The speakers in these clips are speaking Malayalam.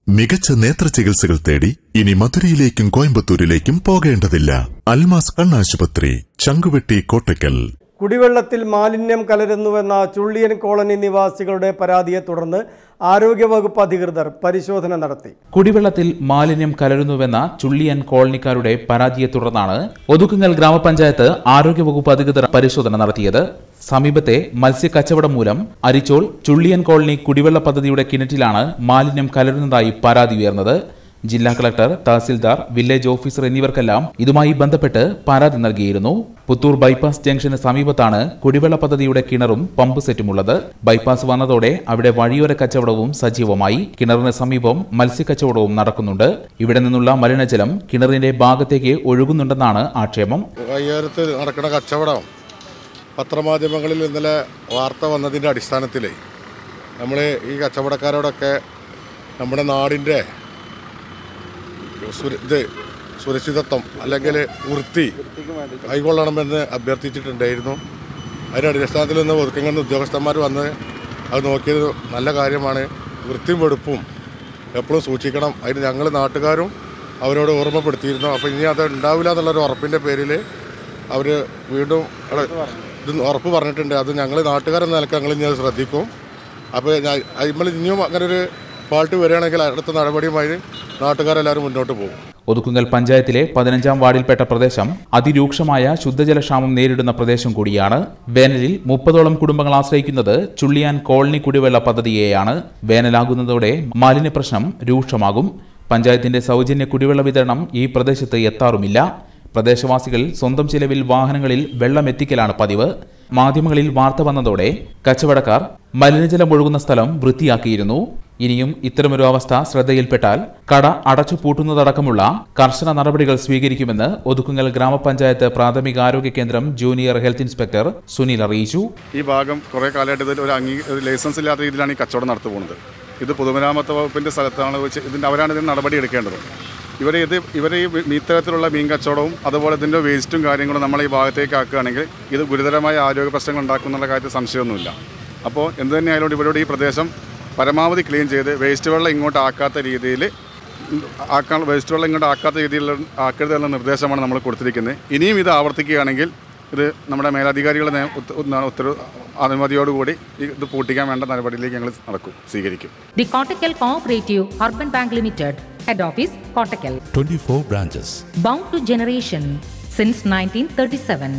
മികച്ച നേത്ര ചികിത്സകൾ തേടി ഇനി മധുരയിലേക്കും കോയമ്പത്തൂരിലേക്കും പോകേണ്ടതില്ല അൽമാസ് കണ്ണാശുപത്രി ചങ്കുവെട്ടി കോട്ടയ്ക്കൽ കുടിവെള്ളത്തിൽ മാലിന്യം കലരുന്നുവെന്ന ചുള്ളിയൻ കോളനി നിവാസികളുടെ പരാതിയെ തുടർന്ന് ആരോഗ്യവകുപ്പ് അധികൃതർ പരിശോധന നടത്തി കുടിവെള്ളത്തിൽ മാലിന്യം കലരുന്നുവെന്ന ചുള്ളിയൻ കോളനിക്കാരുടെ പരാതിയെ തുടർന്നാണ് ഒതുക്കുങ്ങൽ ഗ്രാമപഞ്ചായത്ത് ആരോഗ്യവകുപ്പ് അധികൃതർ പരിശോധന നടത്തിയത് സമീപത്തെ മത്സ്യക്കച്ചവടം മൂലം അരിച്ചോൾ ചുള്ളിയൻ കോളനി കുടിവെള്ള പദ്ധതിയുടെ കിണറ്റിലാണ് മാലിന്യം കലരുന്നതായി പരാതി ഉയർന്നത് ജില്ലാ കളക്ടർ തഹസിൽദാർ വില്ലേജ് ഓഫീസർ എന്നിവർക്കെല്ലാം ഇതുമായി ബന്ധപ്പെട്ട് പരാതി നൽകിയിരുന്നു പുത്തൂർ ബൈപ്പാസ് ജംഗ്ഷന് സമീപത്താണ് കുടിവെള്ള പദ്ധതിയുടെ കിണറും പമ്പ് സെറ്റുമുള്ളത് ബൈപ്പാസ് വന്നതോടെ അവിടെ വഴിയോര കച്ചവടവും സജീവമായി കിണറിന് സമീപം മത്സ്യക്കച്ചവടവും നടക്കുന്നുണ്ട് ഇവിടെ നിന്നുള്ള മലിനജലം കിണറിന്റെ ഭാഗത്തേക്ക് ഒഴുകുന്നുണ്ടെന്നാണ് ആക്ഷേപം വയ്യാരത്ത് നടക്കുന്ന കച്ചവടം പത്രമാധ്യമങ്ങളിൽ ഇന്നലെ വാർത്ത വന്നതിൻ്റെ അടിസ്ഥാനത്തിൽ നമ്മൾ ഈ കച്ചവടക്കാരോടൊക്കെ നമ്മുടെ നാടിൻ്റെ സുര- ഇത് സുരക്ഷിതത്വം അല്ലെങ്കിൽ വൃത്തി കൈകൊള്ളണമെന്ന് അഭ്യർത്ഥിച്ചിട്ടുണ്ടായിരുന്നു അതിൻ്റെ അടിസ്ഥാനത്തിൽ നിന്ന് ഒതുക്കങ്ങുന്ന ഉദ്യോഗസ്ഥന്മാർ വന്ന് അത് നോക്കിയത് നല്ല കാര്യമാണ് വൃത്തിയും വെടുപ്പും എപ്പോഴും സൂക്ഷിക്കണം അതിന് ഞങ്ങൾ നാട്ടുകാരും അവരോട് ഓർമ്മപ്പെടുത്തിയിരുന്നു അപ്പോൾ ഇനി അത് ഉണ്ടാവില്ല എന്നുള്ളൊരു ഉറപ്പിൻ്റെ പേരിൽ അവർ വീണ്ടും അവിടെ ഇത് ഉറപ്പ് പറഞ്ഞിട്ടുണ്ട് അത് ഞങ്ങൾ നാട്ടുകാരെന്ന നിലക്ക് ഞങ്ങൾ ഇനി അത് ശ്രദ്ധിക്കും അപ്പോൾ നമ്മൾ ഇനിയും അങ്ങനെ ഒരു ഫാൾട്ട് വരികയാണെങ്കിൽ അടുത്ത നടപടിയുമായി നാട്ടുകാരെല്ലാവരും മുന്നോട്ട് പോകും ഒതുക്കുങ്ങൽ പഞ്ചായത്തിലെ പതിനഞ്ചാം വാർഡിൽപ്പെട്ട പ്രദേശം അതിരൂക്ഷമായ ശുദ്ധജലക്ഷാമം നേരിടുന്ന പ്രദേശം കൂടിയാണ് വേനലിൽ മുപ്പതോളം കുടുംബങ്ങൾ ആശ്രയിക്കുന്നത് ചുള്ളിയാൻ കോളനി കുടിവെള്ള പദ്ധതിയെയാണ് വേനലാകുന്നതോടെ മാലിന്യ പ്രശ്നം രൂക്ഷമാകും പഞ്ചായത്തിന്റെ സൗജന്യ കുടിവെള്ള വിതരണം ഈ പ്രദേശത്ത് എത്താറുമില്ല പ്രദേശവാസികൾ സ്വന്തം ചിലവിൽ വാഹനങ്ങളിൽ വെള്ളം എത്തിക്കലാണ് പതിവ് മാധ്യമങ്ങളിൽ വാർത്ത വന്നതോടെ കച്ചവടക്കാർ മലിനജലം ഒഴുകുന്ന സ്ഥലം വൃത്തിയാക്കിയിരുന്നു ഇനിയും ഇത്തരമൊരു അവസ്ഥ ശ്രദ്ധയിൽപ്പെട്ടാൽ കട അടച്ചു പൂട്ടുന്നതടക്കമുള്ള കർശന നടപടികൾ സ്വീകരിക്കുമെന്ന് ഒതുക്കുങ്ങൽ ഗ്രാമപഞ്ചായത്ത് പ്രാഥമിക ആരോഗ്യ കേന്ദ്രം ജൂനിയർ ഹെൽത്ത് ഇൻസ്പെക്ടർ സുനിൽ അറിയിച്ചു ഈ ഭാഗം കുറേ കാലമായിട്ട് ഇതിൽ ഒരു അംഗീ ഒരു ലൈസൻസ് ഇല്ലാത്ത രീതിയിലാണ് ഈ കച്ചവടം നടത്തി പോകുന്നത് ഇത് പൊതുമരാമത്ത് വകുപ്പിൻ്റെ സ്ഥലത്താണ് വെച്ച് ഇതിൻ്റെ അവരാണ് ഇതിന് നടപടി എടുക്കേണ്ടത് ഇവർ ഇത് ഇവർ ഈ മീ- ഇത്തരത്തിലുള്ള മീൻ കച്ചവടവും അതുപോലെ ഇതിൻ്റെ വേസ്റ്റും കാര്യങ്ങളും നമ്മൾ ഈ ഭാഗത്തേക്ക് ആക്കുകയാണെങ്കിൽ ഇത് ഗുരുതരമായ ആരോഗ്യ പ്രശ്നങ്ങൾ ഉണ്ടാക്കും എന്നുള്ള കാര്യത്തിൽ സംശയമൊന്നുമില്ല അപ്പോൾ എന്ത് തന്നെ ആയാലും ഇവരോട് ഈ പ്രദേശം പരമാവധി ക്ലീൻ ചെയ്ത് വേസ്റ്റ് വെള്ളം ഇങ്ങോട്ട് ആക്കാത്ത രീതിയിൽ ആക്കാൻ വേസ്റ്റ് വെള്ളം ഇങ്ങോട്ട് ആക്കാത്ത രീതിയിലുള്ള ആക്കരുത് എന്ന നിർദ്ദേശമാണ് നമ്മൾ കൊടുത്തിരിക്കുന്നത് ഇനിയും ഇത് ആവർത്തിക്കുകയാണെങ്കിൽ ഇത് നമ്മുടെ മേലധികാരികളുടെ നേ- ഉത്ത- ഉത്ത- ഉത്തരവ് അനുമതിയോടുകൂടി ഈ ഇത് പൂട്ടിക്കാൻ വേണ്ട നടപടിയിലേക്ക് ഞങ്ങൾ നടക്കും സ്വീകരിക്കും The Kottakkal Cooperative Urban Bank Limited, Head Office, Kottakkal. 24 branches. Bound to generation since 1937.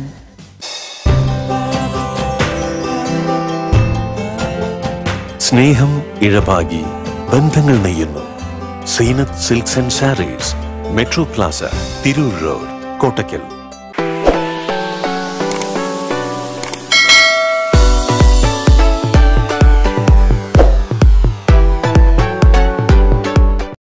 സ്നേഹം ഇഴപാകി ബന്ധങ്ങൾ നെയ്യുന്നു Zeenath silks and saris metro plaza Tirur road Kottakkal